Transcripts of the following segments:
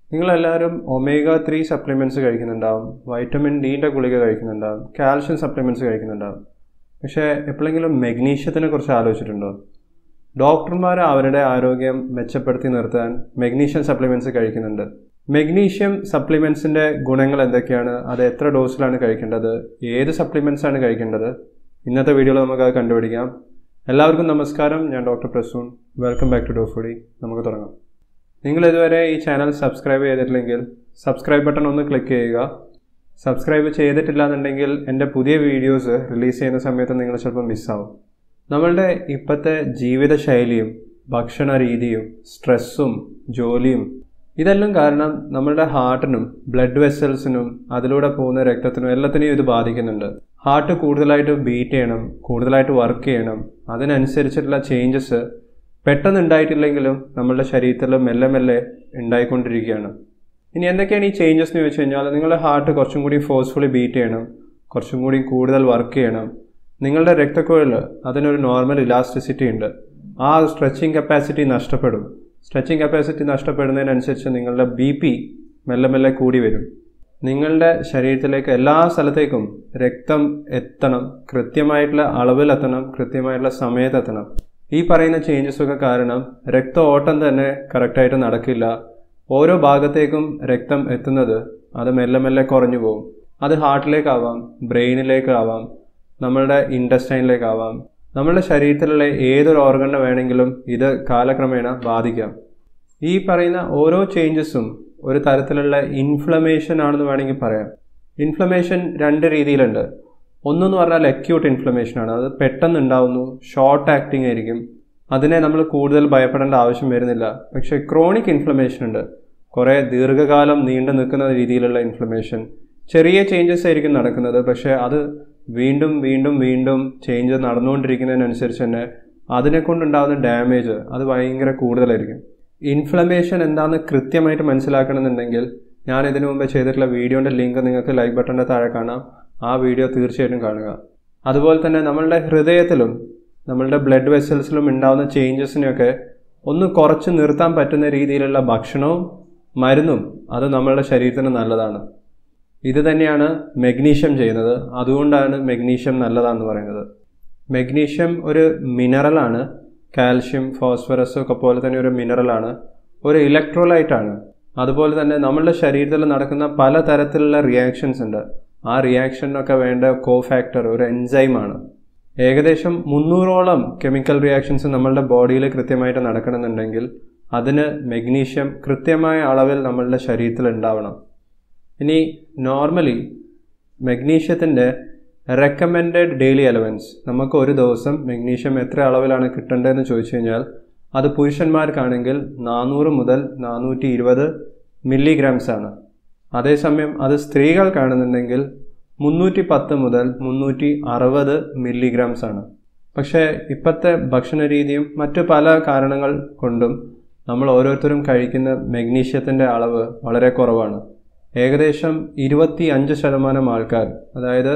നിങ്ങളെല്ലാവരും omega three supplements കഴിക്കുന്നുണ്ടാവും vitamin ഡിയുടെ ഗുളിക കഴിക്കുന്നുണ്ടാവും കാൽഷ്യം സപ്ലിമെൻറ്റ്സ് കഴിക്കുന്നുണ്ടാവും പക്ഷേ എപ്പോഴെങ്കിലും മെഗ്നീഷ്യത്തിനെ കുറിച്ച് ആലോചിച്ചിട്ടുണ്ടോ ഡോക്ടർമാർ അവരുടെ ആരോഗ്യം മെച്ചപ്പെടുത്തി നിർത്താൻ മെഗ്നീഷ്യം സപ്ലിമെൻറ്റ്സ് കഴിക്കുന്നുണ്ട് മെഗ്നീഷ്യം സപ്ലിമെൻറ്റ്സിൻ്റെ ഗുണങ്ങൾ എന്തൊക്കെയാണ് അത് എത്ര ഡോസിലാണ് കഴിക്കേണ്ടത് ഏത് സപ്ലിമെൻറ്റ്സ് ആണ് കഴിക്കേണ്ടത് ഇന്നത്തെ വീഡിയോയിൽ നമുക്ക് അത് കണ്ടുപിടിക്കാം എല്ലാവർക്കും നമസ്കാരം ഞാൻ doctor Prasoon welcome back to doc foodie നമുക്ക് തുടങ്ങാം നിങ്ങൾ ഇതുവരെ ഈ ചാനൽ സബ്സ്ക്രൈബ് ചെയ്തിട്ടില്ലെങ്കിൽ സബ്സ്ക്രൈബ് ബട്ടൺ ഒന്ന് ക്ലിക്ക് ചെയ്യുക സബ്സ്ക്രൈബ് ചെയ്തിട്ടില്ല എന്നുണ്ടെങ്കിൽ എൻ്റെ പുതിയ വീഡിയോസ് റിലീസ് ചെയ്യുന്ന സമയത്ത് നിങ്ങൾ ചിലപ്പോൾ മിസ്സാവും നമ്മളുടെ ഇപ്പോഴത്തെ ജീവിതശൈലിയും ഭക്ഷണ രീതിയും സ്ട്രെസ്സും ജോലിയും ഇതെല്ലാം കാരണം നമ്മളുടെ ഹാർട്ടിനും ബ്ലഡ് വെസൽസിനും അതിലൂടെ പോകുന്ന രക്തത്തിനും എല്ലാത്തിനെയും ഇത് ബാധിക്കുന്നുണ്ട് ഹാർട്ട് കൂടുതലായിട്ട് ബീറ്റ് ചെയ്യണം കൂടുതലായിട്ട് വർക്ക് ചെയ്യണം അതിനനുസരിച്ചിട്ടുള്ള ചേഞ്ചസ് പെട്ടെന്ന് ഉണ്ടായിട്ടില്ലെങ്കിലും നമ്മളുടെ ശരീരത്തിൽ മെല്ലെ മെല്ലെ ഉണ്ടായിക്കൊണ്ടിരിക്കുകയാണ് ഇനി എന്തൊക്കെയാണ് ഈ ചേഞ്ചസ് എന്ന് ചോദിച്ചു കഴിഞ്ഞാൽ നിങ്ങളുടെ ഹാർട്ട് കുറച്ചും കൂടി ഫോഴ്സ്ഫുള്ളി ബീറ്റ് ചെയ്യണം കുറച്ചും കൂടി കൂടുതൽ വർക്ക് ചെയ്യണം നിങ്ങളുടെ രക്തക്കുഴൽ അതിനൊരു നോർമൽ ഇലാസ്റ്റിസിറ്റി ഉണ്ട് ആ സ്ട്രെച്ചിങ് കപ്പാസിറ്റി നഷ്ടപ്പെടും സ്ട്രെച്ചിങ് കപ്പാസിറ്റി നഷ്ടപ്പെടുന്നതിനനുസരിച്ച് നിങ്ങളുടെ ബി പി മെല്ലെ മെല്ലെ കൂടി വരും നിങ്ങളുടെ ശരീരത്തിലേക്ക് എല്ലാ സ്ഥലത്തേക്കും രക്തം എത്തണം കൃത്യമായിട്ടുള്ള അളവിലെത്തണം കൃത്യമായിട്ടുള്ള സമയത്തെത്തണം ഈ പറയുന്ന ചേഞ്ചസ് ഒക്കെ കാരണം രക്ത ഓട്ടം തന്നെ കറക്റ്റായിട്ട് നടക്കില്ല ഓരോ ഭാഗത്തേക്കും രക്തം എത്തുന്നത് അത് മെല്ലെ മെല്ലെ കുറഞ്ഞു പോകും അത് ഹാർട്ടിലേക്കാവാം ബ്രെയിനിലേക്കാവാം നമ്മളുടെ ഇൻഡസ്റ്റൈനിലേക്കാവാം നമ്മളുടെ ശരീരത്തിലുള്ള ഏതൊരു ഓർഗനെ വേണമെങ്കിലും ഇത് കാലക്രമേണ ബാധിക്കാം ഈ പറയുന്ന ഓരോ ചേഞ്ചസും ഒരു തരത്തിലുള്ള ഇൻഫ്ലമേഷൻ ആണെന്ന് വേണമെങ്കിൽ പറയാം ഇൻഫ്ലമേഷൻ രണ്ട് രീതിയിലുണ്ട് ഒന്നെന്ന് പറഞ്ഞാൽ അക്യൂട്ട് ഇൻഫ്ലമേഷൻ ആണ് അത് പെട്ടെന്ന് ഉണ്ടാവുന്നു ഷോർട്ട് ആക്ടിങ് ആയിരിക്കും അതിനെ നമ്മൾ കൂടുതൽ ഭയപ്പെടേണ്ട ആവശ്യം വരുന്നില്ല പക്ഷേ ക്രോണിക് ഇൻഫ്ലമേഷൻ ഉണ്ട് കുറേ ദീർഘകാലം നീണ്ടു നിൽക്കുന്ന രീതിയിലുള്ള ഇൻഫ്ലമേഷൻ ചെറിയ ചേഞ്ചസ് ആയിരിക്കും നടക്കുന്നത് പക്ഷേ അത് വീണ്ടും വീണ്ടും വീണ്ടും ചേഞ്ച് നടന്നുകൊണ്ടിരിക്കുന്നതിനനുസരിച്ച് തന്നെ അതിനെ കൊണ്ടുണ്ടാകുന്ന ഡാമേജ് അത് ഭയങ്കര കൂടുതലായിരിക്കും ഇൻഫ്ലമേഷൻ എന്താണെന്ന് കൃത്യമായിട്ട് മനസ്സിലാക്കണമെന്നുണ്ടെങ്കിൽ ഞാൻ ഇതിനു മുമ്പ് ചെയ്തിട്ടുള്ള വീഡിയോൻ്റെ ലിങ്ക് നിങ്ങൾക്ക് ലൈക്ക് ബട്ടൻ്റെ താഴെ കാണാം ആ വീഡിയോ തീർച്ചയായിട്ടും കാണുക അതുപോലെ തന്നെ നമ്മളുടെ ഹൃദയത്തിലും നമ്മളുടെ ബ്ലഡ് വെസൽസിലും ഉണ്ടാകുന്ന ചേഞ്ചസിനെയൊക്കെ ഒന്ന് കുറച്ച് നിർത്താൻ പറ്റുന്ന രീതിയിലുള്ള ഭക്ഷണവും മരുന്നും അത് നമ്മളുടെ ശരീരത്തിന് നല്ലതാണ് ഇത് തന്നെയാണ് മെഗ്നീഷ്യം ചെയ്യുന്നത് അതുകൊണ്ടാണ് മെഗ്നീഷ്യം നല്ലതാണെന്ന് പറയുന്നത് മെഗ്നീഷ്യം ഒരു മിനറലാണ് കാൽഷ്യം ഫോസ്ഫറസ് ഒക്കെ പോലെ തന്നെ ഒരു മിനറലാണ് ഒരു ഇലക്ട്രോലൈറ്റാണ് അതുപോലെ തന്നെ നമ്മളുടെ ശരീരത്തിൽ നടക്കുന്ന പല തരത്തിലുള്ള റിയാക്ഷൻസ് ഉണ്ട് ആ റിയാക്ഷനൊക്കെ വേണ്ട കോ ഫാക്ടർ ഒരു എൻസൈമാണ് ഏകദേശം മുന്നൂറോളം കെമിക്കൽ റിയാക്ഷൻസ് നമ്മളുടെ ബോഡിയിൽ കൃത്യമായിട്ട് നടക്കണമെന്നുണ്ടെങ്കിൽ അതിന് മെഗ്നീഷ്യം കൃത്യമായ അളവിൽ നമ്മളുടെ ശരീരത്തിൽ ഉണ്ടാവണം ഇനി നോർമലി മെഗ്നീഷ്യത്തിൻ്റെ റെക്കമെൻഡഡ് ഡെയിലി അലവൻസ് നമുക്ക് ഒരു ദിവസം മെഗ്നീഷ്യം എത്ര അളവിലാണ് കിട്ടേണ്ടതെന്ന് ചോദിച്ചു കഴിഞ്ഞാൽ അത് പുരുഷന്മാർക്കാണെങ്കിൽ നാനൂറ് മുതൽ നാനൂറ്റി ഇരുപത് മില്ലിഗ്രാംസ് ആണ് അതേസമയം അത് സ്ത്രീകൾക്കാണെന്നുണ്ടെങ്കിൽ മുന്നൂറ്റി പത്ത് മുതൽ മുന്നൂറ്റി അറുപത് മില്ലിഗ്രാംസ് ആണ് പക്ഷേ ഇപ്പോഴത്തെ ഭക്ഷണ രീതിയും മറ്റു പല കാരണങ്ങൾ കൊണ്ടും നമ്മൾ ഓരോരുത്തരും കഴിക്കുന്ന മെഗ്നീഷ്യത്തിൻ്റെ അളവ് വളരെ കുറവാണ് ഏകദേശം ഇരുപത്തി അഞ്ച് ശതമാനം ആൾക്കാർ അതായത്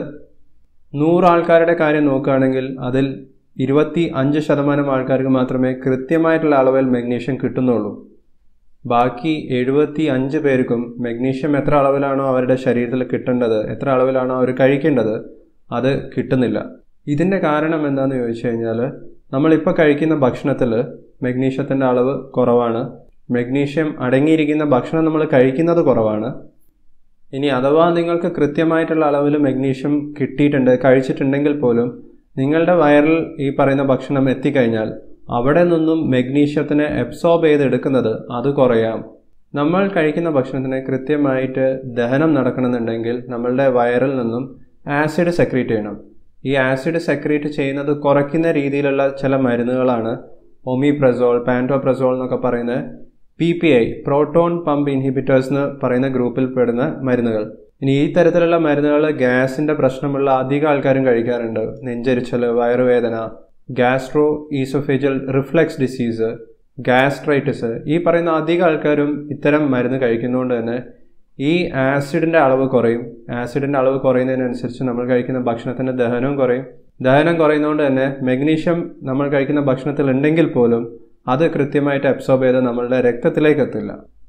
നൂറ് ആൾക്കാരുടെ കാര്യം നോക്കുകയാണെങ്കിൽ അതിൽ ഇരുപത്തി അഞ്ച് ശതമാനം ആൾക്കാർക്ക് മാത്രമേ കൃത്യമായിട്ടുള്ള അളവിൽ മെഗ്നീഷ്യം കിട്ടുന്നുള്ളൂ ബാക്കി എഴുപത്തി അഞ്ച് പേർക്കും മെഗ്നീഷ്യം എത്ര അളവിലാണോ അവരുടെ ശരീരത്തിൽ കിട്ടേണ്ടത് എത്ര അളവിലാണോ അവർ കഴിക്കേണ്ടത് അത് കിട്ടുന്നില്ല ഇതിൻ്റെ കാരണം എന്താണെന്ന് ചോദിച്ചു കഴിഞ്ഞാൽ നമ്മളിപ്പോൾ കഴിക്കുന്ന ഭക്ഷണത്തിൽ മെഗ്നീഷ്യത്തിൻ്റെ അളവ് കുറവാണ് മെഗ്നീഷ്യം അടങ്ങിയിരിക്കുന്ന ഭക്ഷണം നമ്മൾ കഴിക്കുന്നത് കുറവാണ് ഇനി അഥവാ നിങ്ങൾക്ക് കൃത്യമായിട്ടുള്ള അളവിൽ മെഗ്നീഷ്യം കിട്ടിയിട്ടുണ്ട് കഴിച്ചിട്ടുണ്ടെങ്കിൽ പോലും നിങ്ങളുടെ വയറിൽ ഈ പറയുന്ന ഭക്ഷണം എത്തിക്കഴിഞ്ഞാൽ അവിടെ നിന്നും മെഗ്നീഷ്യത്തിനെ അബ്സോർബ് ചെയ്തെടുക്കുന്നത് അത് കുറയാം നമ്മൾ കഴിക്കുന്ന ഭക്ഷണത്തിന് കൃത്യമായിട്ട് ദഹനം നടക്കണമെന്നുണ്ടെങ്കിൽ നമ്മളുടെ വയറിൽ നിന്നും ആസിഡ് സെക്രീറ്റ് ചെയ്യണം ഈ ആസിഡ് സെക്രീറ്റ് ചെയ്യുന്നത് കുറയ്ക്കുന്ന രീതിയിലുള്ള ചില മരുന്നുകളാണ് ഒമിപ്രസോൾ പാൻറ്റോപ്രസോൾ എന്നൊക്കെ പറയുന്ന P P I proton pump inhibitors എന്ന് പറയുന്ന ഗ്രൂപ്പിൽ പെടുന്ന മരുന്നുകൾ ഇനി ഈ തരത്തിലുള്ള മരുന്നുകൾ ഗ്യാസിൻ്റെ പ്രശ്നമുള്ള അധികം ആൾക്കാരും കഴിക്കാറുണ്ട് നെഞ്ചരിച്ചൽ വയറുവേദന gastro oesophageal reflux disease gastritis ഈ പറയുന്ന അധികം ആൾക്കാരും ഇത്തരം മരുന്ന് കഴിക്കുന്നതുകൊണ്ട് തന്നെ ഈ ആസിഡിൻ്റെ അളവ് കുറയും ആസിഡിൻ്റെ അളവ് കുറയുന്നതിനനുസരിച്ച് നമ്മൾ കഴിക്കുന്ന ഭക്ഷണത്തിൻ്റെ ദഹനവും കുറയും ദഹനം കുറയുന്നതുകൊണ്ട് തന്നെ മെഗ്നീഷ്യം നമ്മൾ കഴിക്കുന്ന ഭക്ഷണത്തിൽ ഉണ്ടെങ്കിൽ പോലും അത് കൃത്യമായിട്ട് അബ്സോർബ് ചെയ്ത് നമ്മളുടെ രക്തത്തിലേക്ക് എത്തില്ല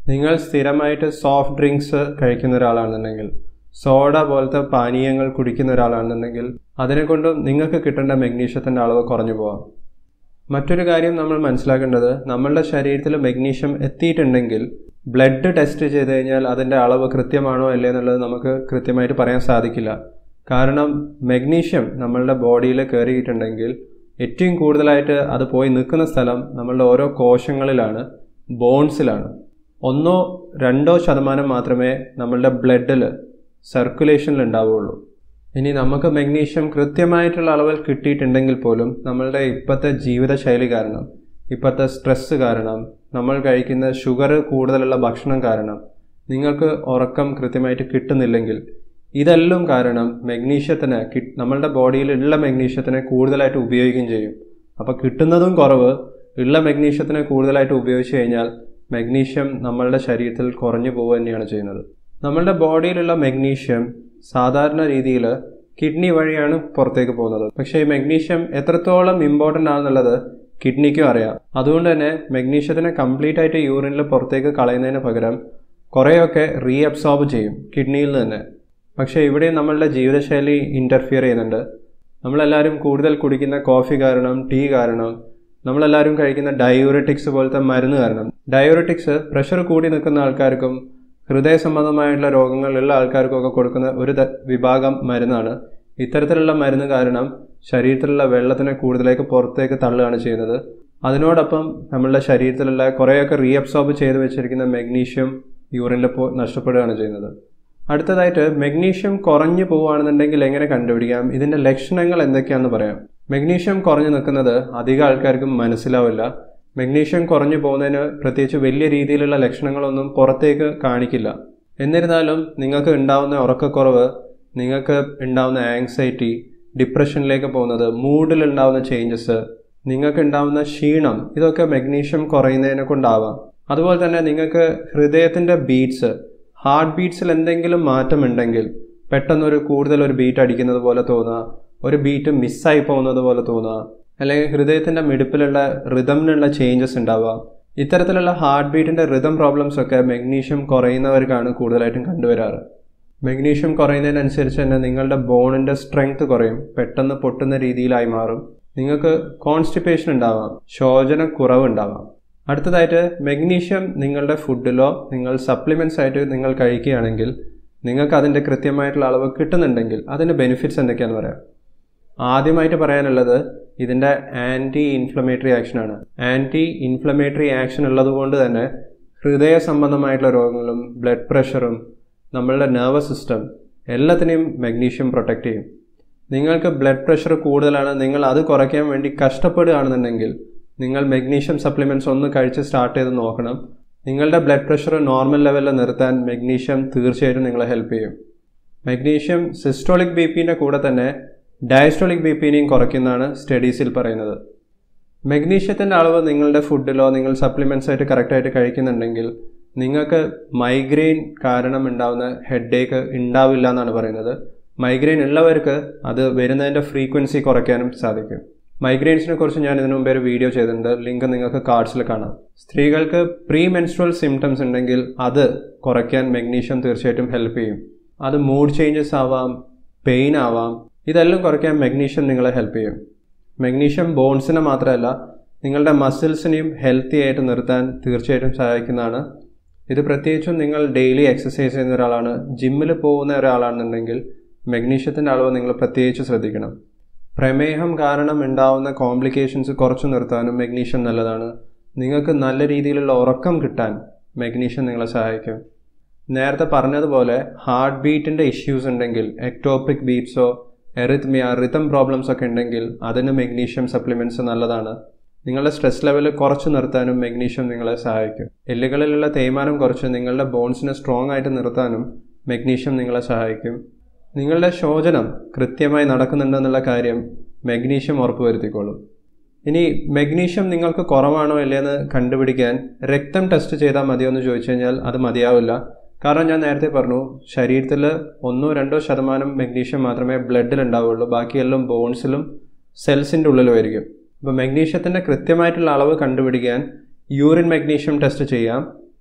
നിങ്ങൾ സ്ഥിരമായിട്ട് സോഫ്റ്റ് ഡ്രിങ്ക്സ് കഴിക്കുന്ന ഒരാളാണെന്നുണ്ടെങ്കിൽ സോഡ പോലത്തെ പാനീയങ്ങൾ കുടിക്കുന്ന ഒരാളാണെന്നുണ്ടെങ്കിൽ അതിനെക്കൊണ്ടും നിങ്ങൾക്ക് കിട്ടേണ്ട മെഗ്നീഷ്യത്തിൻ്റെ അളവ് കുറഞ്ഞു പോവാം മറ്റൊരു കാര്യം നമ്മൾ മനസ്സിലാക്കേണ്ടത് നമ്മളുടെ ശരീരത്തിൽ മെഗ്നീഷ്യം എത്തിയിട്ടുണ്ടെങ്കിൽ ബ്ലഡ് ടെസ്റ്റ് ചെയ്ത് കഴിഞ്ഞാൽ അതിൻ്റെ അളവ് കൃത്യമാണോ അല്ലേ എന്നുള്ളത് നമുക്ക് കൃത്യമായിട്ട് പറയാൻ സാധിക്കില്ല കാരണം മെഗ്നീഷ്യം നമ്മളുടെ ബോഡിയിൽ കയറിയിട്ടുണ്ടെങ്കിൽ ഏറ്റവും കൂടുതലായിട്ട് അത് പോയി നിൽക്കുന്ന സ്ഥലം നമ്മളുടെ ഓരോ കോശങ്ങളിലാണ് ബോൺസിലാണ് ഒന്നോ രണ്ടോ ശതമാനം മാത്രമേ നമ്മളുടെ ബ്ലഡിൽ സർക്കുലേഷനിൽ ഉണ്ടാവുകയുള്ളൂ ഇനി നമുക്ക് മെഗ്നീഷ്യം കൃത്യമായിട്ടുള്ള അളവിൽ കിട്ടിയിട്ടുണ്ടെങ്കിൽ പോലും നമ്മളുടെ ഇപ്പോഴത്തെ ജീവിതശൈലി കാരണം ഇപ്പോഴത്തെ സ്ട്രെസ്സ് കാരണം നമ്മൾ കഴിക്കുന്ന ഷുഗർ കൂടുതലുള്ള ഭക്ഷണം കാരണം നിങ്ങൾക്ക് ഉറക്കം കൃത്യമായിട്ട് കിട്ടുന്നില്ലെങ്കിൽ ഇതെല്ലാം കാരണം മെഗ്നീഷ്യത്തിന് കി നമ്മളുടെ ബോഡിയിലുള്ള മെഗ്നീഷ്യത്തിനെ കൂടുതലായിട്ട് ഉപയോഗിക്കുകയും ചെയ്യും അപ്പോൾ കിട്ടുന്നതും കുറവ് ഉള്ള മെഗ്നീഷ്യത്തിനെ കൂടുതലായിട്ട് ഉപയോഗിച്ച് കഴിഞ്ഞാൽ മെഗ്നീഷ്യം നമ്മളുടെ ശരീരത്തിൽ കുറഞ്ഞു പോവുക തന്നെയാണ് ചെയ്യുന്നത് നമ്മളുടെ ബോഡിയിലുള്ള മെഗ്നീഷ്യം സാധാരണ രീതിയിൽ കിഡ്നി വഴിയാണ് പുറത്തേക്ക് പോകുന്നത് പക്ഷേ ഈ മെഗ്നീഷ്യം എത്രത്തോളം ഇമ്പോർട്ടൻ്റ് ആണെന്നുള്ളത് കിഡ്നിക്കും അറിയാം അതുകൊണ്ട് തന്നെ മെഗ്നീഷ്യത്തിനെ കംപ്ലീറ്റ് ആയിട്ട് യൂറിനിൽ പുറത്തേക്ക് കളയുന്നതിന് പകരം കുറേയൊക്കെ റീ അബ്സോർബ് ചെയ്യും കിഡ്നിയിൽ നിന്ന് പക്ഷേ ഇവിടെ നമ്മളുടെ ജീവിതശൈലി ഇൻ്റർഫിയർ ചെയ്യുന്നുണ്ട് നമ്മളെല്ലാവരും കൂടുതൽ കുടിക്കുന്ന കോഫി കാരണം ടീ കാരണം നമ്മളെല്ലാവരും കഴിക്കുന്ന ഡയൂററ്റിക്സ് പോലത്തെ മരുന്ന് കാരണം ഡയൂററ്റിക്സ് പ്രഷർ കൂടി നിൽക്കുന്ന ആൾക്കാർക്കും ഹൃദയ സംബന്ധമായിട്ടുള്ള രോഗങ്ങളുള്ള ആൾക്കാർക്കൊക്കെ കൊടുക്കുന്ന ഒരു വിഭാഗം മരുന്നാണ് ഇത്തരത്തിലുള്ള മരുന്ന് കാരണം ശരീരത്തിലുള്ള വെള്ളത്തിനെ കൂടുതലേക്ക് പുറത്തേക്ക് തള്ളുകയാണ് ചെയ്യുന്നത് അതിനോടൊപ്പം നമ്മളുടെ ശരീരത്തിലുള്ള കുറേയൊക്കെ റീ അബ്സോർബ് ചെയ്ത് വെച്ചിരിക്കുന്ന മെഗ്നീഷ്യം യൂറിനിൽ പോ നഷ്ടപ്പെടുകയാണ് ചെയ്യുന്നത് അടുത്തതായിട്ട് മെഗ്നീഷ്യം കുറഞ്ഞു പോവുകയാണെന്നുണ്ടെങ്കിൽ എങ്ങനെ കണ്ടുപിടിക്കാം ഇതിൻ്റെ ലക്ഷണങ്ങൾ എന്തൊക്കെയാണെന്ന് പറയാം മെഗ്നീഷ്യം കുറഞ്ഞു നിൽക്കുന്നത് അധികം ആൾക്കാർക്കും മനസ്സിലാവില്ല മെഗ്നീഷ്യം കുറഞ്ഞു പോകുന്നതിന് പ്രത്യേകിച്ച് വലിയ രീതിയിലുള്ള ലക്ഷണങ്ങളൊന്നും പുറത്തേക്ക് കാണിക്കില്ല എന്നിരുന്നാലും നിങ്ങൾക്ക് ഉണ്ടാവുന്ന ഉറക്കക്കുറവ് നിങ്ങൾക്ക് ഉണ്ടാവുന്ന ആങ്സൈറ്റി ഡിപ്രഷനിലേക്ക് പോകുന്നത് മൂഡിൽ ഉണ്ടാവുന്ന ചേഞ്ചസ് നിങ്ങൾക്ക് ഉണ്ടാവുന്ന ക്ഷീണം ഇതൊക്കെ മെഗ്നീഷ്യം കുറയുന്നതിനെ കൊണ്ടാവാം അതുപോലെ തന്നെ നിങ്ങൾക്ക് ഹൃദയത്തിൻ്റെ ബീറ്റ്സ് ഹാർട്ട് ബീറ്റ്സിൽ എന്തെങ്കിലും മാറ്റമുണ്ടെങ്കിൽ പെട്ടെന്നൊരു കൂടുതൽ ഒരു ബീറ്റ് അടിക്കുന്നത് പോലെ തോന്നുക ഒരു ബീറ്റ് മിസ്സായി പോകുന്നത് പോലെ തോന്നുക അല്ലെങ്കിൽ ഹൃദയത്തിൻ്റെ മിടിപ്പിലുള്ള റിതമിനുള്ള ചേഞ്ചസ് ഉണ്ടാവുക ഇത്തരത്തിലുള്ള ഹാർട്ട് ബീറ്റിൻ്റെ റിതം പ്രോബ്ലംസ് ഒക്കെ മെഗ്നീഷ്യം കുറയുന്നവർക്കാണ് കൂടുതലായിട്ടും കണ്ടുവരാറ് മെഗ്നീഷ്യം കുറയുന്നതിനനുസരിച്ച് തന്നെ നിങ്ങളുടെ ബോണിൻ്റെ സ്ട്രെങ്ത് കുറയും പെട്ടെന്ന് പൊട്ടുന്ന രീതിയിലായി മാറും നിങ്ങൾക്ക് കോൺസ്റ്റിപ്പേഷൻ ഉണ്ടാവാം ശോചന കുറവ് ഉണ്ടാവാം അടുത്തതായിട്ട് മെഗ്നീഷ്യം നിങ്ങളുടെ ഫുഡിലോ നിങ്ങൾ സപ്ലിമെൻറ്റ്സ് ആയിട്ട് നിങ്ങൾ കഴിക്കുകയാണെങ്കിൽ നിങ്ങൾക്ക് അതിൻ്റെ കൃത്യമായിട്ടുള്ള അളവ് കിട്ടുന്നുണ്ടെങ്കിൽ അതിൻ്റെ ബെനിഫിറ്റ്സ് എന്തൊക്കെയാണെന്ന് പറയാം ആദ്യമായിട്ട് പറയാനുള്ളത് ഇതിൻ്റെ ആൻറ്റി ഇൻഫ്ലമേറ്ററി ആക്ഷനാണ് ആൻറ്റി ഇൻഫ്ലമേറ്ററി ആക്ഷൻ ഉള്ളതുകൊണ്ട് തന്നെ ഹൃദയ സംബന്ധമായിട്ടുള്ള രോഗങ്ങളും ബ്ലഡ് പ്രഷറും നമ്മളുടെ നെർവസ് സിസ്റ്റം എല്ലാത്തിനെയും മെഗ്നീഷ്യം പ്രൊട്ടക്റ്റ് ചെയ്യും നിങ്ങൾക്ക് ബ്ലഡ് പ്രഷർ കൂടുതലാണ് നിങ്ങൾ അത് കുറയ്ക്കാൻ വേണ്ടി കഷ്ടപ്പെടുകയാണെന്നുണ്ടെങ്കിൽ നിങ്ങൾ മെഗ്നീഷ്യം സപ്ലിമെൻറ്റ്സ് ഒന്ന് കഴിച്ച് സ്റ്റാർട്ട് ചെയ്ത് നോക്കണം നിങ്ങളുടെ ബ്ലഡ് പ്രഷർ നോർമൽ ലെവലിൽ നിർത്താൻ മെഗ്നീഷ്യം തീർച്ചയായിട്ടും നിങ്ങളെ ഹെൽപ്പ് ചെയ്യും മെഗ്നീഷ്യം സിസ്റ്റോളിക് ബി പിൻ്റെ കൂടെ തന്നെ ഡയസ്റ്റോളിക് ബി പിനെയും കുറയ്ക്കുന്നതാണ് സ്റ്റഡീസിൽ പറയുന്നത് മെഗ്നീഷ്യത്തിൻ്റെ അളവ് നിങ്ങളുടെ ഫുഡിലോ നിങ്ങൾ സപ്ലിമെൻറ്റ്സ് ആയിട്ട് കറക്റ്റായിട്ട് കഴിക്കുന്നുണ്ടെങ്കിൽ നിങ്ങൾക്ക് മൈഗ്രെയിൻ കാരണം ഉണ്ടാവുന്ന ഹെഡ് ഏക്ക് ഉണ്ടാവില്ല എന്നാണ് പറയുന്നത് മൈഗ്രെയിൻ ഉള്ളവർക്ക് അത് വരുന്നതിൻ്റെ ഫ്രീക്വൻസി കുറയ്ക്കാനും സാധിക്കും മൈഗ്രെയിൻസിനെ കുറിച്ച് ഞാൻ ഇതിനു മുമ്പേ ഒരു വീഡിയോ ചെയ്തിട്ടുണ്ട് ലിങ്ക് നിങ്ങൾക്ക് കാർഡ്സിൽ കാണാം സ്ത്രീകൾക്ക് പ്രീ മെൻസ്ട്രൽ സിംറ്റംസ് ഉണ്ടെങ്കിൽ അത് കുറയ്ക്കാൻ മെഗ്നീഷ്യം തീർച്ചയായിട്ടും ഹെൽപ്പ് ചെയ്യും അത് മൂഡ് ചേഞ്ചസ് ആവാം പെയിൻ ആവാം ഇതെല്ലാം കുറയ്ക്കാൻ മെഗ്നീഷ്യം നിങ്ങളെ ഹെൽപ്പ് ചെയ്യും മെഗ്നീഷ്യം ബോൺസിനെ മാത്രമല്ല നിങ്ങളുടെ മസിൽസിനെയും ഹെൽത്തി ആയിട്ട് നിർത്താൻ തീർച്ചയായിട്ടും സഹായിക്കുന്നതാണ് ഇത് പ്രത്യേകിച്ചും നിങ്ങൾ ഡെയിലി എക്സസൈസ് ചെയ്യുന്ന ഒരാളാണ് ജിമ്മിൽ പോകുന്ന ഒരാളാണെന്നുണ്ടെങ്കിൽ മെഗ്നീഷ്യത്തിൻ്റെ അളവ് നിങ്ങൾ പ്രത്യേകിച്ച് ശ്രദ്ധിക്കണം പ്രമേഹം കാരണം ഉണ്ടാവുന്ന കോംപ്ലിക്കേഷൻസ് കുറച്ചു നിർത്താനും മെഗ്നീഷ്യം നല്ലതാണ് നിങ്ങൾക്ക് നല്ല രീതിയിലുള്ള ഉറക്കം കിട്ടാൻ മെഗ്നീഷ്യം നിങ്ങളെ സഹായിക്കും നേരത്തെ പറഞ്ഞതുപോലെ ഹാർട്ട് ബീറ്റിൻ്റെ ഇഷ്യൂസ് ഉണ്ടെങ്കിൽ എക്ടോപിക് ബീറ്റ്സോ എറിത്മിയ റിതം പ്രോബ്ലംസ് ഒക്കെ ഉണ്ടെങ്കിൽ അതിന് മെഗ്നീഷ്യം സപ്ലിമെൻറ്റ്സ് നല്ലതാണ് നിങ്ങളുടെ സ്ട്രെസ് ലെവൽ കുറച്ച് നിർത്താനും മെഗ്നീഷ്യം നിങ്ങളെ സഹായിക്കും എല്ലുകളിലുള്ള തേയ്മാനം കുറച്ച് നിങ്ങളുടെ ബോൺസിനെ സ്ട്രോങ് ആയിട്ട് നിർത്താനും മെഗ്നീഷ്യം നിങ്ങളെ സഹായിക്കും നിങ്ങളുടെ ശോചനം കൃത്യമായി നടക്കുന്നുണ്ടെന്നുള്ള കാര്യം മെഗ്നീഷ്യം ഉറപ്പുവരുത്തിക്കോളും ഇനി മെഗ്നീഷ്യം നിങ്ങൾക്ക് കുറവാണോ അല്ലേന്ന് കണ്ടുപിടിക്കാൻ രക്തം ടെസ്റ്റ് ചെയ്താൽ മതിയോ എന്ന് ചോദിച്ചു കഴിഞ്ഞാൽ അത് മതിയാവില്ല കാരണം ഞാൻ നേരത്തെ പറഞ്ഞു ശരീരത്തിൽ ഒന്നോ രണ്ടോ ശതമാനം മെഗ്നീഷ്യം മാത്രമേ ബ്ലഡിൽ ഉണ്ടാവുള്ളൂ ബാക്കിയെല്ലാം ബോൺസിലും സെൽസിൻ്റെ ഉള്ളിലും ആയിരിക്കും അപ്പോൾ മെഗ്നീഷ്യത്തിൻ്റെ കൃത്യമായിട്ടുള്ള അളവ് കണ്ടുപിടിക്കാൻ യൂറിൻ മെഗ്നീഷ്യം ടെസ്റ്റ് ചെയ്യാം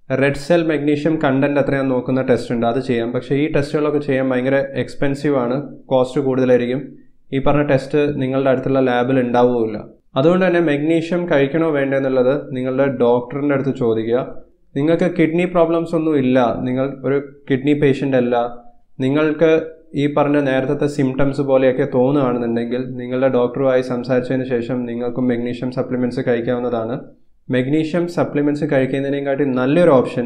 റെഡ് സെൽ മെഗ്നീഷ്യം കണ്ടന്റ് എത്രയാണെന്ന് നോക്കുന്ന ടെസ്റ്റ് ഉണ്ട് അത് ചെയ്യാം പക്ഷേ ഈ ടെസ്റ്റുകളൊക്കെ ചെയ്യാൻ ഭയങ്കര എക്സ്പെൻസീവ് ആണ് കോസ്റ്റ് കൂടുതലായിരിക്കും ഈ പറഞ്ഞ ടെസ്റ്റ് നിങ്ങളുടെ അടുത്തുള്ള ലാബിൽ ഉണ്ടാവുകയില്ല അതുകൊണ്ട് തന്നെ മെഗ്നീഷ്യം കഴിക്കണോ വേണ്ടോ എന്നുള്ളത് നിങ്ങളുടെ ഡോക്ടറിൻ്റെ അടുത്ത് ചോദിക്കുക നിങ്ങൾക്ക് കിഡ്നി പ്രോബ്ലംസ് ഒന്നും ഇല്ല നിങ്ങൾ ഒരു കിഡ്നി പേഷ്യൻ്റ് അല്ല നിങ്ങൾക്ക് ഈ പറഞ്ഞ നേരത്തെ സിംറ്റംസ് പോലെയൊക്കെ തോന്നുകയാണെന്നുണ്ടെങ്കിൽ നിങ്ങളുടെ ഡോക്ടറുമായി സംസാരിച്ചതിന് ശേഷം നിങ്ങൾക്കും മെഗ്നീഷ്യം സപ്ലിമെൻറ്റ്സ് കഴിക്കാവുന്നതാണ് മെഗ്നീഷ്യം സപ്ലിമെൻറ്റ്സ് കഴിക്കുന്നതിനെക്കാട്ടി നല്ലൊരു ഓപ്ഷൻ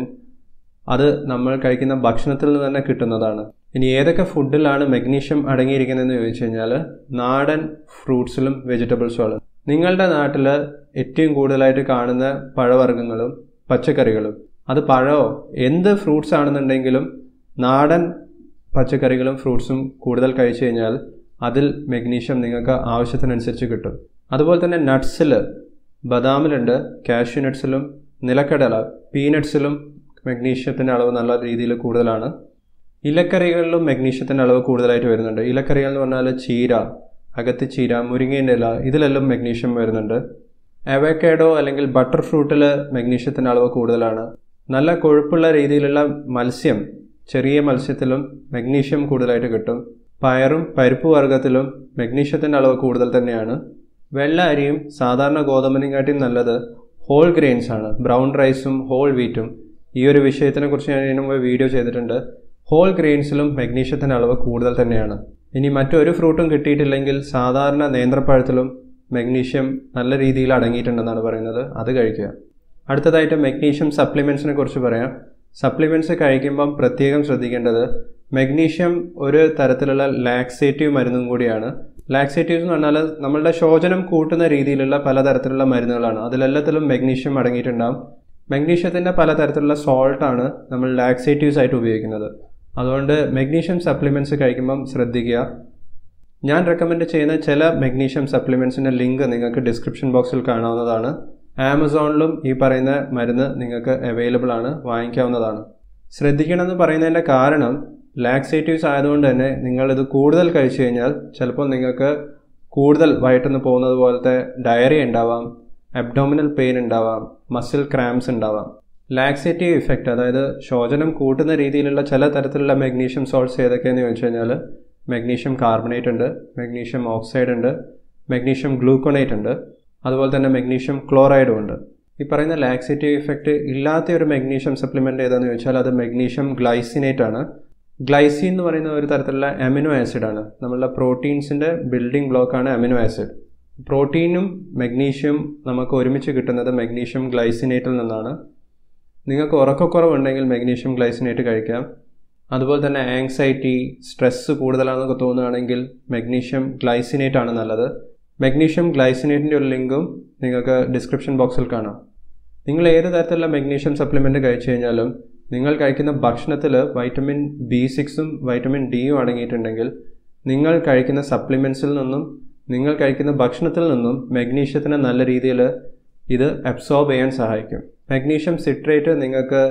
അത് നമ്മൾ കഴിക്കുന്ന ഭക്ഷണത്തിൽ നിന്ന് തന്നെ കിട്ടുന്നതാണ് ഇനി ഏതൊക്കെ ഫുഡിലാണ് മെഗ്നീഷ്യം അടങ്ങിയിരിക്കുന്നതെന്ന് ചോദിച്ചു കഴിഞ്ഞാൽ നാടൻ ഫ്രൂട്ട്സിലും വെജിറ്റബിൾസുമാണ് നിങ്ങളുടെ നാട്ടിൽ ഏറ്റവും കൂടുതലായിട്ട് കാണുന്ന പഴവർഗ്ഗങ്ങളും പച്ചക്കറികളും അത് പഴമോ എന്ത് ഫ്രൂട്ട്സ് ആണെന്നുണ്ടെങ്കിലും നാടൻ പച്ചക്കറികളും ഫ്രൂട്ട്സും കൂടുതൽ കഴിച്ചു കഴിഞ്ഞാൽ അതിൽ മെഗ്നീഷ്യം നിങ്ങൾക്ക് ആവശ്യത്തിനനുസരിച്ച് കിട്ടും അതുപോലെ തന്നെ നട്ട്സിൽ ബദാമിലുണ്ട് കാഷ്യൂ നട്ട്സിലും നിലക്കടല പീനട്ട്സിലും മെഗ്നീഷ്യത്തിൻ്റെ അളവ് നല്ല രീതിയിൽ കൂടുതലാണ് ഇലക്കറികളിലും മെഗ്നീഷ്യത്തിൻ്റെ അളവ് കൂടുതലായിട്ട് വരുന്നുണ്ട് ഇലക്കറികൾ എന്ന് പറഞ്ഞാൽ ചീര അകത്ത് ചീര മുരിങ്ങേൻ്റെ ഇല ഇതിലെല്ലാം മെഗ്നീഷ്യം വരുന്നുണ്ട് അവക്കാഡോ അല്ലെങ്കിൽ ബട്ടർ ഫ്രൂട്ടിൽ മെഗ്നീഷ്യത്തിൻ്റെ അളവ് കൂടുതലാണ് നല്ല കൊഴുപ്പുള്ള രീതിയിലുള്ള മത്സ്യം ചെറിയ മത്സ്യത്തിലും മെഗ്നീഷ്യം കൂടുതലായിട്ട് കിട്ടും പയറും പരിപ്പ് വർഗ്ഗത്തിലും മെഗ്നീഷ്യത്തിൻ്റെ അളവ് കൂടുതൽ തന്നെയാണ് വെള്ള അരിയും സാധാരണ ഗോതമ്പിനെക്കാട്ടിയും നല്ലത് ഹോൾ ഗ്രെയിൻസ് ആണ് ബ്രൗൺ റൈസും ഹോൾ വീറ്റും ഈ ഒരു വിഷയത്തിനെ കുറിച്ച് ഞാൻ ഇതിനു മുമ്പ് വീഡിയോ ചെയ്തിട്ടുണ്ട് ഹോൾ ഗ്രെയിൻസിലും മെഗ്നീഷ്യത്തിൻ്റെ അളവ് കൂടുതൽ തന്നെയാണ് ഇനി മറ്റൊരു ഫ്രൂട്ടും കിട്ടിയിട്ടില്ലെങ്കിൽ സാധാരണ നേന്ത്രപ്പഴത്തിലും മെഗ്നീഷ്യം നല്ല രീതിയിൽ അടങ്ങിയിട്ടുണ്ടെന്നാണ് പറയുന്നത് അത് കഴിക്കുക അടുത്തതായിട്ട് മെഗ്നീഷ്യം സപ്ലിമെൻറ്റ്സിനെ കുറിച്ച് പറയാം സപ്ലിമെൻറ്റ്സ് കഴിക്കുമ്പം പ്രത്യേകം ശ്രദ്ധിക്കേണ്ടത് മെഗ്നീഷ്യം ഒരു തരത്തിലുള്ള ലാക്സേറ്റീവ് മരുന്നും കൂടിയാണ് ലാക്സേറ്റീവ്സ് എന്ന് പറഞ്ഞാൽ നമ്മളുടെ ശോചനം കൂട്ടുന്ന രീതിയിലുള്ള പലതരത്തിലുള്ള മരുന്നുകളാണ് അതിലെല്ലാത്തിലും മെഗ്നീഷ്യം അടങ്ങിയിട്ടുണ്ടാകും മെഗ്നീഷ്യത്തിൻ്റെ പലതരത്തിലുള്ള സോൾട്ടാണ് നമ്മൾ ലാക്സേറ്റീവ്സ് ആയിട്ട് ഉപയോഗിക്കുന്നത് അതുകൊണ്ട് മെഗ്നീഷ്യം സപ്ലിമെൻറ്റ്സ് കഴിക്കുമ്പം ശ്രദ്ധിക്കുക ഞാൻ റെക്കമെൻഡ് ചെയ്യുന്ന ചില മെഗ്നീഷ്യം സപ്ലിമെൻറ്റ്സിൻ്റെ ലിങ്ക് നിങ്ങൾക്ക് ഡിസ്ക്രിപ്ഷൻ ബോക്സിൽ കാണാവുന്നതാണ് ആമസോണിലും ഈ പറയുന്ന മരുന്ന് നിങ്ങൾക്ക് അവൈലബിൾ ആണ് വാങ്ങിക്കാവുന്നതാണ് ശ്രദ്ധിക്കണമെന്ന് പറയുന്നതിൻ്റെ കാരണം ലാക്സേറ്റീവ്സ് ആയതുകൊണ്ട് തന്നെ നിങ്ങളിത് കൂടുതൽ കഴിച്ചു കഴിഞ്ഞാൽ ചിലപ്പോൾ നിങ്ങൾക്ക് കൂടുതൽ വയറ്റുനിന്ന് പോകുന്നത് പോലത്തെ ഡയറി ഉണ്ടാവാം അബ്ഡോമിനൽ പെയിൻ ഉണ്ടാവാം മസിൽ ക്രാംസ് ഉണ്ടാവാം ലാക്സേറ്റീവ് ഇഫക്റ്റ് അതായത് ശോചനം കൂട്ടുന്ന രീതിയിലുള്ള ചില തരത്തിലുള്ള മെഗ്നീഷ്യം സോൾട്ട്സ് ഏതൊക്കെയെന്ന് ചോദിച്ചു കഴിഞ്ഞാൽ മെഗ്നീഷ്യം കാർബണേറ്റ് ഉണ്ട് മെഗ്നീഷ്യം ഓക്സൈഡ് ഉണ്ട് മെഗ്നീഷ്യം ഗ്ലൂക്കോണേറ്റ് ഉണ്ട് അതുപോലെ തന്നെ മെഗ്നീഷ്യം ക്ലോറൈഡും ഉണ്ട് ഈ പറയുന്ന ലാക്സേറ്റീവ് ഇഫക്റ്റ് ഇല്ലാത്ത ഒരു മെഗ്നീഷ്യം സപ്ലിമെൻ്റ് ഏതാണെന്ന് ചോദിച്ചാൽ അത് മെഗ്നീഷ്യം ഗ്ലൈസിനേറ്റ് ആണ് ഗ്ലൈസിൻ എന്ന് പറയുന്ന ഒരു തരത്തിലുള്ള അമിനോ ആസിഡ് ആണ് നമ്മളുടെ പ്രോട്ടീൻസിൻ്റെ ബിൽഡിംഗ് ബ്ലോക്കാണ് അമിനോ ആസിഡ് പ്രോട്ടീനും മെഗ്നീഷ്യം നമുക്ക് ഒരുമിച്ച് കിട്ടുന്നത് മെഗ്നീഷ്യം ഗ്ലൈസിനേറ്റിൽ നിന്നാണ് നിങ്ങൾക്ക് ഉറക്കക്കുറവുണ്ടെങ്കിൽ മെഗ്നീഷ്യം ഗ്ലൈസിനേറ്റ് കഴിക്കാം അതുപോലെ തന്നെ ആങ്സൈറ്റി സ്ട്രെസ്സ് കൂടുതലാണെന്നൊക്കെ തോന്നുകയാണെങ്കിൽ മെഗ്നീഷ്യം ഗ്ലൈസിനേറ്റ് ആണ് നല്ലത് മെഗ്നീഷ്യം ഗ്ലൈസിനേറ്റിൻ്റെ ഒരു ലിങ്കും നിങ്ങൾക്ക് ഡിസ്ക്രിപ്ഷൻ ബോക്സിൽ കാണാം നിങ്ങൾ ഏത് തരത്തിലുള്ള മെഗ്നീഷ്യം സപ്ലിമെൻ്റ് കഴിച്ചു കഴിഞ്ഞാലും നിങ്ങൾ കഴിക്കുന്ന ഭക്ഷണത്തിൽ വൈറ്റമിൻ ബി സിക്സും വൈറ്റമിൻ ഡിയും അടങ്ങിയിട്ടുണ്ടെങ്കിൽ നിങ്ങൾ കഴിക്കുന്ന സപ്ലിമെൻസിൽ നിന്നും നിങ്ങൾ കഴിക്കുന്ന ഭക്ഷണത്തിൽ നിന്നും മെഗ്നീഷ്യത്തിന് നല്ല രീതിയിൽ ഇത് അബ്സോർബ് ചെയ്യാൻ സഹായിക്കും മെഗ്നീഷ്യം സിട്രേറ്റ് നിങ്ങൾക്ക്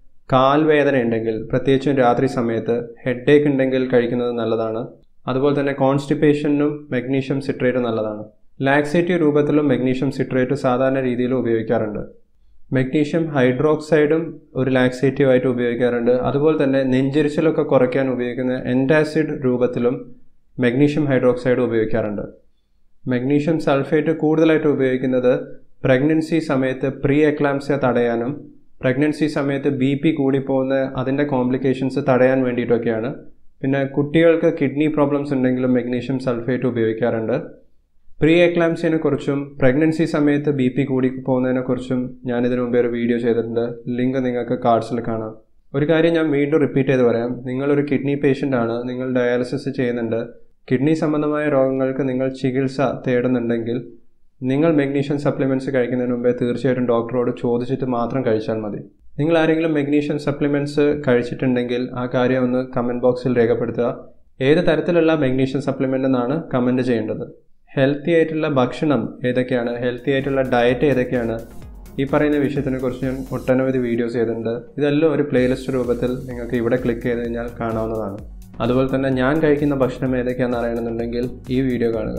കാൽവേദന ഉണ്ടെങ്കിൽ പ്രത്യേകിച്ചും രാത്രി സമയത്ത് ഹെഡ് ഏക്ക് ഉണ്ടെങ്കിൽ കഴിക്കുന്നത് നല്ലതാണ് അതുപോലെ തന്നെ കോൺസ്റ്റിപ്പേഷനും മെഗ്നീഷ്യം സിട്രേറ്റ് നല്ലതാണ് ലാക്സേറ്റീവ് രൂപത്തിലും മെഗ്നീഷ്യം സിട്രേറ്റ് സാധാരണ രീതിയിൽ ഉപയോഗിക്കാറുണ്ട് മെഗ്നീഷ്യം ഹൈഡ്രോക്സൈഡും ഒരു ലാക്സേറ്റീവ് ആയിട്ട് ഉപയോഗിക്കാറുണ്ട് അതുപോലെ തന്നെ നെഞ്ചിരിച്ചിലൊക്കെ കുറയ്ക്കാൻ ഉപയോഗിക്കുന്ന എൻറ്റാസിഡ് രൂപത്തിലും മെഗ്നീഷ്യം ഹൈഡ്രോക്സൈഡ് ഉപയോഗിക്കാറുണ്ട് മെഗ്നീഷ്യം സൾഫേറ്റ് കൂടുതലായിട്ട് ഉപയോഗിക്കുന്നത് പ്രഗ്നൻസി സമയത്ത് പ്രീ എക്ലാംസിയ തടയാനും പ്രഗ്നൻസി സമയത്ത് ബി പി കൂടിപ്പോകുന്ന അതിൻ്റെ കോംപ്ലിക്കേഷൻസ് തടയാൻ വേണ്ടിയിട്ടൊക്കെയാണ് പിന്നെ കുട്ടികൾക്ക് കിഡ്നി പ്രോബ്ലംസ് ഉണ്ടെങ്കിലും മെഗ്നീഷ്യം സൾഫേറ്റ് ഉപയോഗിക്കാറുണ്ട് പ്രീ എക്ലാംസിനെ കുറിച്ചും പ്രഗ്നൻസി സമയത്ത് ബി പി കൂടി പോകുന്നതിനെ കുറിച്ചും ഞാൻ ഇതിനു മുമ്പേ ഒരു വീഡിയോ ചെയ്തിട്ടുണ്ട് ലിങ്ക് നിങ്ങൾക്ക് കാർഡ്സിൽ കാണാം ഒരു കാര്യം ഞാൻ വീണ്ടും റിപ്പീറ്റ് ചെയ്ത് പറയാം നിങ്ങളൊരു കിഡ്നി പേഷ്യൻ്റ് ആണ് നിങ്ങൾ ഡയാലിസിസ് ചെയ്യുന്നുണ്ട് കിഡ്നി സംബന്ധമായ രോഗങ്ങൾക്ക് നിങ്ങൾ ചികിത്സ തേടുന്നുണ്ടെങ്കിൽ നിങ്ങൾ മെഗ്നീഷ്യം സപ്ലിമെൻറ്റ്സ് കഴിക്കുന്നതിന് മുമ്പേ തീർച്ചയായിട്ടും ഡോക്ടറോട് ചോദിച്ചിട്ട് മാത്രം കഴിച്ചാൽ മതി നിങ്ങൾ ആരെങ്കിലും മെഗ്നീഷ്യം സപ്ലിമെൻറ്റ്സ് കഴിച്ചിട്ടുണ്ടെങ്കിൽ ആ കാര്യം ഒന്ന് കമൻറ്റ് ബോക്സിൽ രേഖപ്പെടുത്തുക ഏത് തരത്തിലുള്ള മെഗ്നീഷ്യം സപ്ലിമെൻ്റ് എന്നാണ് കമൻറ്റ് ചെയ്യേണ്ടത് ഹെൽത്തി ആയിട്ടുള്ള ഭക്ഷണം ഏതൊക്കെയാണ് ഹെൽത്തി ആയിട്ടുള്ള ഡയറ്റ് ഏതൊക്കെയാണ് ഈ പറയുന്ന വിഷയത്തിനെ കുറിച്ച് ഞാൻ ഒട്ടനവധി വീഡിയോസ് ചെയ്തിട്ടുണ്ട് ഇതെല്ലാം ഒരു പ്ലേലിസ്റ്റ് രൂപത്തിൽ നിങ്ങൾക്ക് ഇവിടെ ക്ലിക്ക് ചെയ്ത് കഴിഞ്ഞാൽ കാണാവുന്നതാണ് അതുപോലെ തന്നെ ഞാൻ കഴിക്കുന്ന ഭക്ഷണം ഏതൊക്കെയാണെന്ന് അറിയണമെന്നുണ്ടെങ്കിൽ ഈ വീഡിയോ കാണുക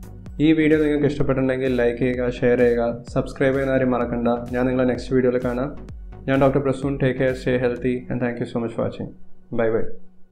ഈ വീഡിയോ നിങ്ങൾക്ക് ഇഷ്ടപ്പെട്ടിട്ടുണ്ടെങ്കിൽ ലൈക്ക് ചെയ്യുക ഷെയർ ചെയ്യുക സബ്സ്ക്രൈബ് ചെയ്യുന്ന കാര്യം മറക്കണ്ട ഞാൻ നിങ്ങളെ നെക്സ്റ്റ് വീഡിയോയിൽ കാണാം ഞാൻ doctor Prasoon take care stay healthy and thank you so much for watching bye by